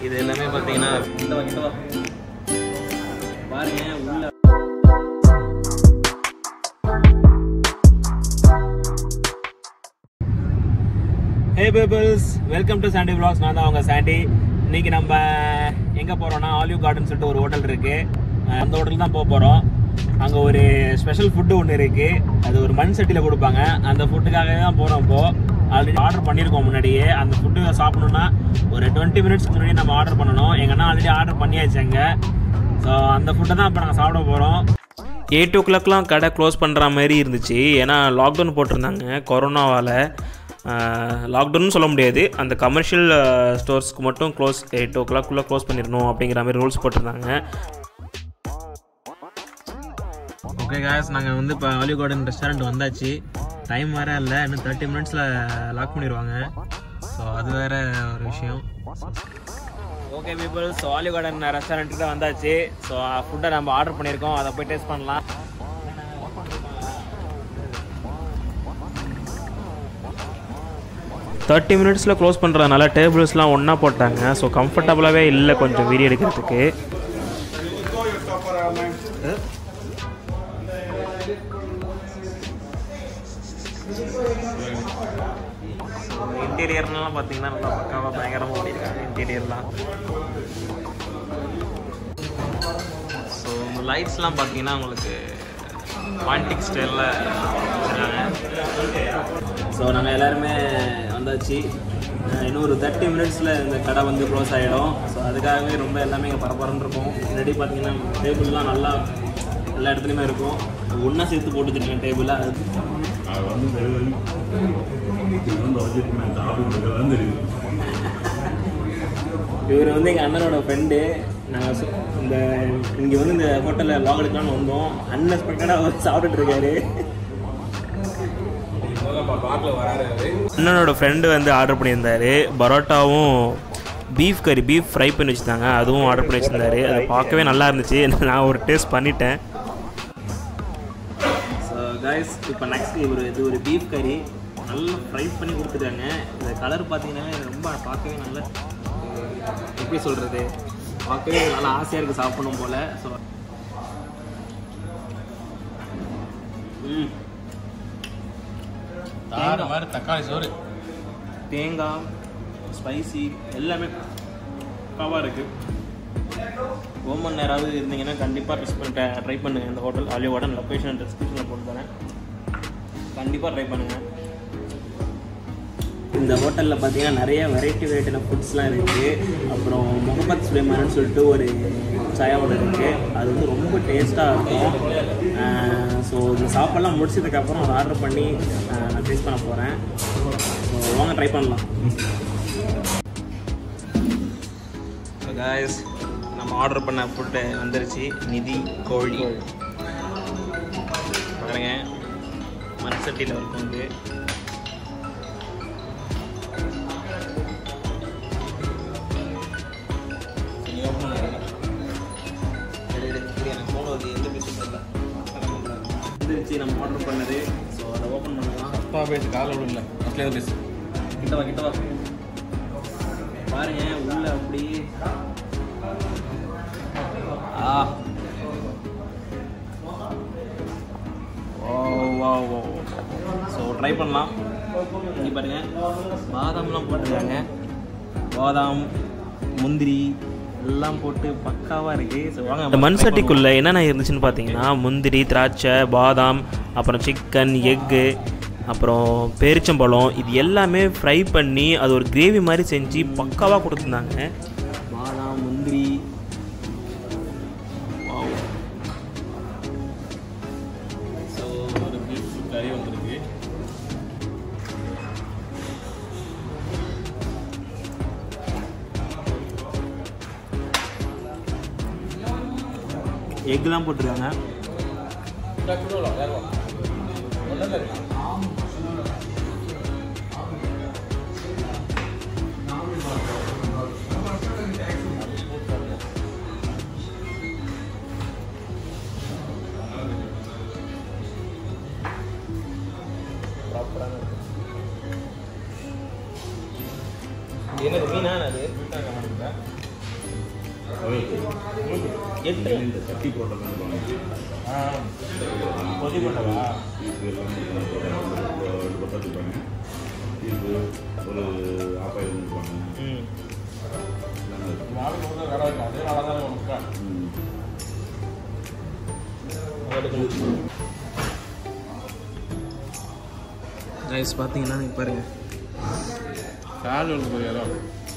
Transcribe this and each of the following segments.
இது எல்லாமே பார்த்தீங்கன்னா கிட்ட வா, கிட்ட வா. பாருங்க உள்ள hey peoples welcome to Sandy vlogs நான் தான் அவங்க சாண்டி இன்னைக்கு நம்ம எங்கே போகிறோம்னா ஆலிவ் கார்டன் சொல்லிட்டு ஒரு ஹோட்டல் இருக்கு அஹ் அந்த ஹோட்டல் தான் போக போகிறோம் அங்கே ஒரு ஸ்பெஷல் ஃபுட்டு ஒன்று இருக்கு அது ஒரு மண் சட்டியில் கொடுப்பாங்க அந்த ஃபுட்டுக்காகவே தான் போகிறோம் இப்போ ஆல்ரெடி ஆர்டர் பண்ணியிருக்கோம் முன்னாடியே அந்த ஃபுட்டு சாப்பிடணும்னா ஒரு டுவெண்ட்டி மினிட்ஸ்க்கு முன்னாடி நம்ம ஆர்டர் பண்ணணும் எங்கன்னா ஆல்ரெடி ஆர்டர் பண்ணியாச்சு அங்கே ஸோ அந்த ஃபுட்டை தான் இப்போ நாங்கள் சாப்பிட போகிறோம் எயிட் ஓ கிளாக்லாம் கடை க்ளோஸ் பண்ணுற மாதிரி இருந்துச்சு ஏன்னா லாக்டவுன் போட்டிருந்தாங்க கொரோனாவால் லாக்டவுன் சொல்ல முடியாது அந்த கமர்ஷியல் ஸ்டோர்ஸ்க்கு மட்டும் க்ளோஸ் எயிட் ஓ கிளாக்குள்ளே க்ளோஸ் பண்ணிடணும் அப்படிங்கிற மாதிரி ரூல்ஸ் போட்டிருந்தாங்க ஓகே காய்ஸ் நாங்கள் வந்து இப்போ ஆலிவ் கார்டன் ரெஸ்டாரண்ட் வந்தாச்சு டைம் வேறு இல்லை இன்னும் தேர்ட்டி மினிட்ஸில் லாக் பண்ணிடுவாங்க ஸோ அது வேற ஒரு விஷயம் okay people so Olive Garden ரெஸ்டாரண்ட்டுக்கு தான் வந்தாச்சு ஸோ ஃபுட்டை நம்ம ஆர்டர் பண்ணியிருக்கோம் அதை போய் டேஸ்ட் பண்ணலாம் தேர்ட்டி மினிட்ஸில் க்ளோஸ் பண்ணுறதுனால டேபிள்ஸ்லாம் ஒன்றா போட்டாங்க ஸோ கம்ஃபர்டபுளாகவே இல்லை கொஞ்சம் வீடியோ எடுக்கிறதுக்கு இன்டீரியர்லாம் பார்த்தீங்கன்னா நல்லா பக்காவாக பயங்கரமாக பண்ணியிருக்காங்க இன்டீரியர்லாம் ஸோ இந்த லைட்ஸ்லாம் பார்த்தீங்கன்னா உங்களுக்கு பாண்டிக் ஸ்டைலில் வச்சுருக்காங்க ஸோ நாங்கள் எல்லாருமே வந்தாச்சு அஹ் இன்னும் ஒரு தேர்ட்டி மினிட்ஸில் இந்த கடை வந்து க்ளோஸ் ஆகிடும் ஸோ அதுக்காகவே ரொம்ப எல்லாமே இங்கே பரபரன்னு இருக்கும் ரெடி பார்த்தீங்கன்னா டேபிள்லாம் நல்லா எல்லா இடத்துலையுமே இருக்கும் ஒன்றா சேர்த்து போட்டு வச்சுருக்கேன் டேபிளில் அது அது வந்து தெரியும் இது வந்து வச்சுருக்கேன் சாப்பிட்டு தான் தெரியுது இவர் வந்து எங்கள் அண்ணனோட ஃப்ரெண்டு நாங்கள் இந்த இங்கே வந்து இந்த ஹோட்டலில் லாக் எடுக்கலாம்னு வந்தோம் அன்எக்ஸ்பெக்டடாக அவர் சாப்பிட்டுட்டு இருக்காரு அண்ணனோட ஃப்ரெண்டு வந்து ஆர்டர் பண்ணியிருந்தாரு பரோட்டாவும் பீஃப் கறி பீஃப் ஃப்ரை பண்ணி வச்சுருந்தாங்க அதுவும் ஆர்டர் பண்ணி வச்சுருந்தாரு அதை பார்க்கவே நல்லா இருந்துச்சு நான் ஒரு டேஸ்ட் பண்ணிட்டேன் ஸோ கைஸ் இப்போ நெக்ஸ்ட் ஒரு இது ஒரு பீஃப் கறி நல்லா ஃப்ரை பண்ணி கொடுத்துருக்காங்க இந்த கலர் பார்த்தீங்கன்னா ரொம்ப பார்க்கவே நல்ல எப்படி சொல்கிறது பார்க்கவே நல்லா ஆசையாக இருக்குது சாப்பிடணும் போல் ஸோ ம் தார மாதிரி தக்காளி சோறு தேங்காய் ஸ்பைசி எல்லாமே பக்காவாக இருக்குது ஓமன் நேராவது இருந்தீங்கன்னா கண்டிப்பாக டெஸ்ட் பண்ணிட்டு ட்ரை பண்ணுங்கள் இந்த ஹோட்டல் ஆலிவ் கார்டன் லொக்கேஷன் டிஸ்கிரிப்ஷனில் போட்டு தரேன் கண்டிப்பாக ட்ரை பண்ணுங்கள் இந்த ஹோட்டலில் பார்த்தீங்கன்னா நிறைய வெரைட்டி வெரைட்டியான ஃபுட்ஸ்லாம் இருக்குது அப்புறம் முகமது சுலைமான்னு சொல்லிட்டு ஒரு சாயா ஹோட்டல் இருக்குது அது வந்து ரொம்ப டேஸ்ட்டாக இருக்கும் ஸோ இந்த சாப்பாடெல்லாம் முடிச்சதுக்கப்புறம் அதை ஆர்டர் பண்ணி ஆஹ் நான் டேஸ்ட் பண்ண போகிறேன் ஸோ வாங்க ட்ரை பண்ணலாம் காய்ஸ் நம்ம ஆர்டர் பண்ண ஃபுட்டு வந்துருச்சு நிதி கோழி பாருங்க மண் சட்டியில் இருக்கும் இது வந்துருச்சு நம்ம ஆர்டர் பண்ணது ஸோ அதை ஓப்பன் பண்ணலாம் அப்பா பேசு காலை விடல ஃபஸ்ட்லேயே பேசு கிட்ட வா கிட்ட வா பாருங்க உள்ள அப்படியே ஆ ஓ வா ஓ ஸோ ட்ரை பண்ணலாம் இங்கே பாருங்க பாதாம்லாம் போட்டிருக்காங்க பாதாம் முந்திரி எல்லாம் போட்டு பக்காவாக இருக்குது ஸோ வாங்க இந்த மண் சட்டிக்குள்ளே என்னென்ன இருந்துச்சுன்னு பார்த்தீங்கன்னா முந்திரி திராட்சை பாதாம் அப்புறம் சிக்கன் எக்கு அப்புறம் பேரிச்சம்பழம் இது எல்லாமே ஃப்ரை பண்ணி அது ஒரு கிரேவி மாதிரி செஞ்சு பக்காவாக கொடுத்துருந்தாங்க பாதாம் முந்திரி ஸோ ஒரு பீஃப் கறி வந்திருக்கு எக்லாம் போட்டிருக்காங்க என்னது மீனா அது எட்டு இந்த சட்டி போட்டோம் கொதி போட்டவா பீஸ் எல்லாம் ரெண்டு பத்தா இருப்பாங்க பீஸு ஒரு ஆப்பாயில் இருப்பாங்க ம் எல்லாம் இருக்கும். மாடு வந்து கடை இருக்கும் அதே நல்லா தான் உனக்கு ம். ரைஸ் பார்த்தீங்கன்னா நீங்க பாருங்க கால் உள்ள போய் இடம்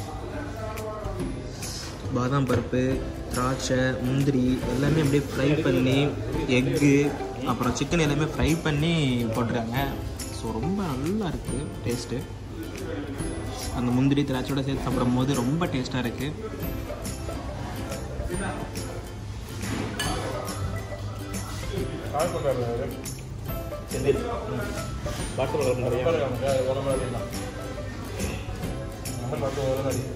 பாதாம் பருப்பு திராட்சை முந்திரி எல்லாமே அப்படியே ஃப்ரை பண்ணி எக்கு அப்புறம் சிக்கன் எல்லாமே ஃப்ரை பண்ணி போட்டிருக்காங்க ஸோ ரொம்ப நல்லா இருக்குது டேஸ்ட்டு அந்த முந்திரி திராட்சையோட சேர்த்து சாப்பிடும் போது ரொம்ப டேஸ்ட்டாக இருக்குது கால் பண்ணுறாரு செந்தில் பாட்டு வளர்ப்பு நிறைய உடம்பு அடிக்கலாம் நம்ம பார்த்து ஒரு அடி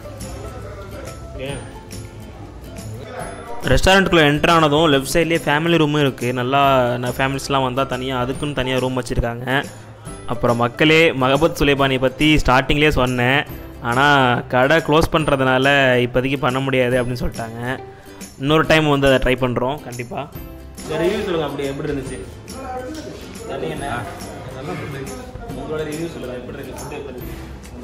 ஏன் ரெஸ்டாரண்ட்டுக்குள்ளே என்ட்ரு ஆனதும் லெஃப்ட் சைட்லேயே ஃபேமிலி ரூமும் இருக்குது நல்லா ஃபேமிலிஸ்லாம் வந்தால் தனியாக அதுக்குன்னு தனியாக ரூம் வச்சுருக்காங்க அப்புறம் மக்களே மகபத் சுலைபானி பற்றி ஸ்டார்டிங்லேயே சொன்னேன் ஆனால் கடை க்ளோஸ் பண்ணுறதுனால இப்போதைக்கு பண்ண முடியாது அப்படின்னு சொல்லிட்டாங்க இன்னொரு டைம் வந்து அதை ட்ரை பண்ணுறோம் கண்டிப்பாக ரிவ்யூ சொல்லுங்கள் அப்படி எப்படி இருந்துச்சு என்ன உங்களோட ரிவ்யூ சொல்லுங்கள் எப்படி இருக்கு ஃபுட்டு எப்படி இருக்கு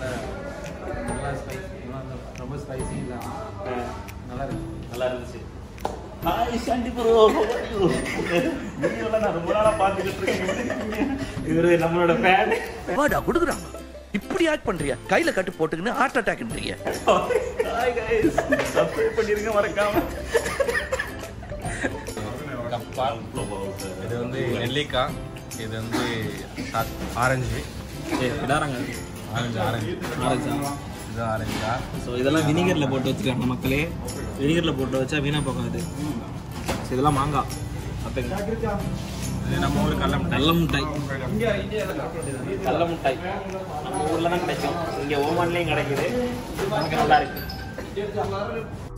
ரொம்ப ஸ்பைசி இல்லை நல்லா இருக்கு நல்லா இருந்துச்சு ஹாய் சாண்டி ப்ரோ நான் ரொம்ப நாளா பார்த்துக்கிட்டு இருக்கேன் இவரு நம்மளோட ஃபேன் வாடா கொடுக்குறான் இப்படி ஆக்ட் பண்றியா கையில கட்டு போட்டுக்கின்னு ஹார்ட் அட்டாக்ன்றீங்க ஹாய் கைஸ் சப்ஸ்கிரைப் பண்ணிருங்க மறக்காம கப்பா இது வந்து நெல்லிக்காய் இது வந்து சா- ஆரஞ்சு இடாராங்க ஆரஞ்சு ஆரஞ்சு ஆரஞ்சா இது ஆரஞ்சா ஸோ இதெல்லாம் வினிகரில் போட்டு வச்சுருக்காங்க மக்களே வினிகரில் போட்டு வச்சா வீணாக போகாது ஸோ இதெல்லாம் மாங்காய் பார்த்துங்க இது நம்ம ஊர் கடல நல்ல மிட்டாய் கடல மிட்டாய் நம்ம ஊர்ல தான் கிடைக்கும் இங்க ஓமான்லயும் கிடைக்குது நமக்கு நல்லா இருக்கு